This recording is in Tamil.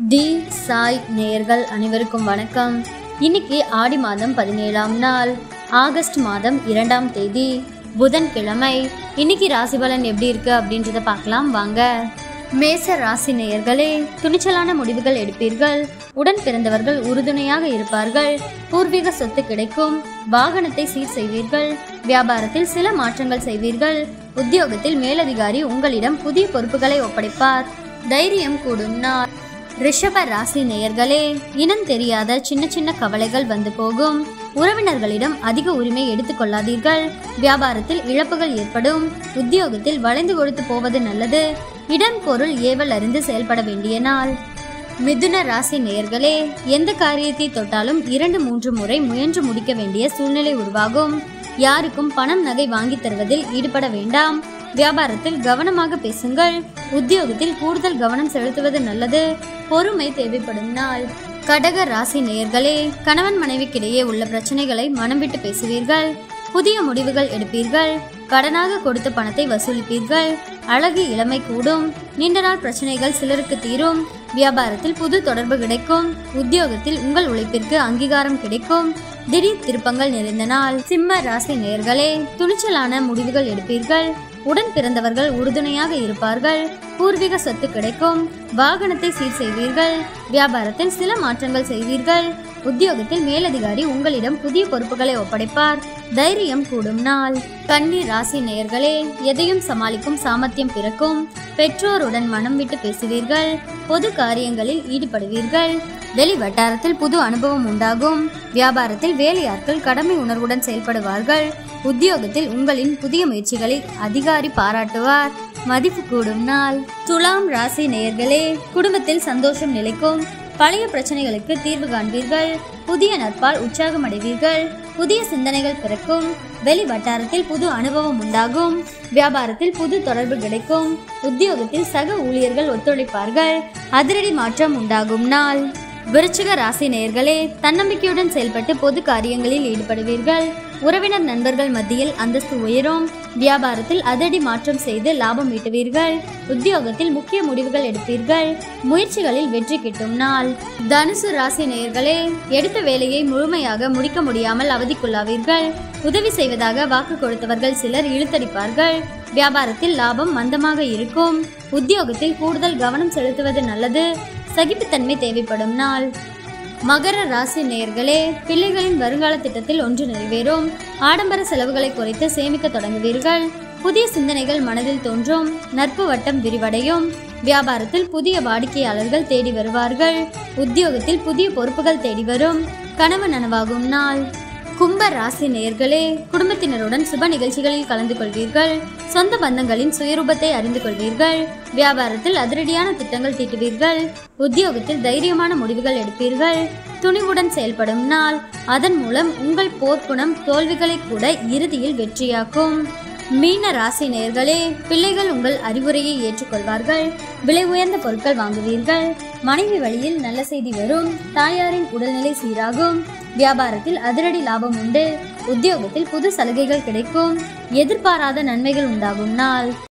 தி சாய் நேயர்கள் அனைவருக்கும் வணக்கம் இன்னைக்கு ஆடி மாதம் பதினேழாம் நாள் ஆகஸ்ட் மாதம் இரண்டாம் தேதி புதன்கிழமை இன்னைக்கு ராசி பலன் எப்படி இருக்கு அப்படின்றத பார்க்கலாம் வாங்க மேச ராசி நேயர்களே துணிச்சலான முடிவுகள் எடுப்பீர்கள் உடன் பிறந்தவர்கள் உறுதுணையாக இருப்பார்கள் பூர்வீக சொத்து கிடைக்கும் வாகனத்தை சீர் செய்வீர்கள் வியாபாரத்தில் சில மாற்றங்கள் செய்வீர்கள் உத்தியோகத்தில் மேலதிகாரி உங்களிடம் புதிய பொறுப்புகளை ஒப்படைப்பார் தைரியம் கூடும் நாள் ரிஷப ராசி நேயர்களே இனம் தெரியாத சின்ன சின்ன கவலைகள் வந்து போகும் உறவினர்களிடம் அதிக உரிமை எடுத்துக்கொள்ளாதீர்கள் வியாபாரத்தில் இழப்புகள் ஏற்படும் உத்தியோகத்தில் வளைந்து கொடுத்து போவது நல்லது இடம் பொருள் ஏவல் அறிந்து செயல்பட வேண்டிய நாள் மிதுன ராசி நேயர்களே எந்த காரியத்தை தொட்டாலும் இரண்டு மூன்று முறை முயன்று முடிக்க வேண்டிய சூழ்நிலை உருவாகும் யாருக்கும் பணம் நகை வாங்கி தருவதில் ஈடுபட வேண்டாம் வியாபாரத்தில் கவனமாக பேசுங்கள் உத்தியோகத்தில் கூடுதல் கவனம் செலுத்துவது நல்லது பொறுமை தேவைப்படும் நாள் கடக ராசி நேயர்களே கணவன் மனைவிக்கிடையே உள்ள பிரச்சனைகளை மனம் விட்டு பேசுவீர்கள் புதிய முடிவுகள் எடுப்பீர்கள் கடனாக கொடுத்த பணத்தை வசூலிப்பீர்கள் அழகு இளமை கூடும் நீண்ட நாள் பிரச்சனைகள் சிலருக்கு தீரும் வியாபாரத்தில் புது தொடர்பு கிடைக்கும் உத்தியோகத்தில் உங்கள் உழைப்பிற்கு அங்கீகாரம் கிடைக்கும் திடீர் திருப்பங்கள் நிறைந்த நாள் சிம்ம ராசி நேயர்களே துணிச்சலான முடிவுகள் எடுப்பீர்கள் உடன் பிறந்தவர்கள் உறுதுணையாக இருப்பார்கள் பூர்வீக சொத்து கிடைக்கும் வாகனத்தை சீர் செய்வீர்கள் வியாபாரத்தில் சில மாற்றங்கள் செய்வீர்கள் உத்தியோகத்தில் மேலதிகாரி உங்களிடம் புதிய பொறுப்புகளை ஒப்படைப்பார் தைரியம் கூடும் நாள் கன்னி ராசி நேயர்களே எதையும் சமாளிக்கும் சாமர்த்தியம் பிறக்கும் பெற்றோருடன் மனம் விட்டு பேசுவீர்கள் பொது காரியங்களில் ஈடுபடுவீர்கள் வெளி வட்டாரத்தில் புது அனுபவம் உண்டாகும் வியாபாரத்தில் வேலையாட்கள் கடமை உணர்வுடன் செயல்படுவார்கள் உத்தியோகத்தில் உங்களின் புதிய முயற்சிகளை அதிகாரி பாராட்டுவார் மதிப்பு கூடும் நாள் துலாம் ராசி நேயர்களே குடும்பத்தில் சந்தோஷம் நிலைக்கும் பழைய பிரச்சனைகளுக்கு தீர்வு காண்பீர்கள் புதிய நட்பால் உற்சாகம் அடைவீர்கள் புதிய சிந்தனைகள் பிறக்கும் வெளி வட்டாரத்தில் புது அனுபவம் உண்டாகும் வியாபாரத்தில் புது தொடர்பு கிடைக்கும் உத்தியோகத்தில் சக ஊழியர்கள் ஒத்துழைப்பார்கள் அதிரடி மாற்றம் உண்டாகும் நாள் விருச்சிக ராசி நேயர்களே தன்னம்பிக்கையுடன் செயல்பட்டு பொது காரியங்களில் ஈடுபடுவீர்கள் உறவினர் நண்பர்கள் மத்தியில் அந்தஸ்து உயரும் வியாபாரத்தில் அதிரடி மாற்றம் செய்து லாபம் ஈட்டுவீர்கள் உத்தியோகத்தில் முக்கிய முடிவுகள் எடுப்பீர்கள் முயற்சிகளில் வெற்றி கிட்டும் நாள் தனுசு ராசி நேயர்களே எடுத்த வேலையை முழுமையாக முடிக்க முடியாமல் அவதிக்குள்ளாவீர்கள் உதவி செய்வதாக வாக்கு கொடுத்தவர்கள் சிலர் இழுத்தடிப்பார்கள் வியாபாரத்தில் லாபம் மந்தமாக இருக்கும் உத்தியோகத்தில் கூடுதல் கவனம் செலுத்துவது நல்லது சகிப்புத்தன்மை தேவைப்படும் நாள் மகர ராசி நேயர்களே பிள்ளைகளின் வருங்கால திட்டத்தில் ஒன்று நிறைவேறும் ஆடம்பர செலவுகளை குறைத்து சேமிக்க தொடங்குவீர்கள் புதிய சிந்தனைகள் மனதில் தோன்றும் நட்பு வட்டம் விரிவடையும் வியாபாரத்தில் புதிய வாடிக்கையாளர்கள் தேடி வருவார்கள் உத்தியோகத்தில் புதிய பொறுப்புகள் தேடி வரும் கனவு நனவாகும் நாள் கும்ப ராசி நேயர்களே குடும்பத்தினருடன் சுப நிகழ்ச்சிகளில் கலந்து கொள்வீர்கள் சொந்த பந்தங்களின் சுயரூபத்தை அறிந்து கொள்வீர்கள் வியாபாரத்தில் அதிரடியான திட்டங்கள் தீட்டுவீர்கள் உத்தியோகத்தில் தைரியமான முடிவுகள் எடுப்பீர்கள் துணிவுடன் செயல்படும் நாள் அதன் மூலம் உங்கள் போர்க்குணம் தோல்விகளை கூட இறுதியில் வெற்றியாக்கும் மீன ராசி நேயர்களே பிள்ளைகள் உங்கள் அறிவுரையை ஏற்றுக்கொள்வார்கள் விலை உயர்ந்த பொருட்கள் வாங்குவீர்கள் மனைவி வழியில் நல்ல செய்தி வரும் தாயாரின் உடல்நிலை சீராகும் வியாபாரத்தில் அதிரடி லாபம் உண்டு உத்தியோகத்தில் புது சலுகைகள் கிடைக்கும் எதிர்பாராத நன்மைகள் உண்டாகும் நாள்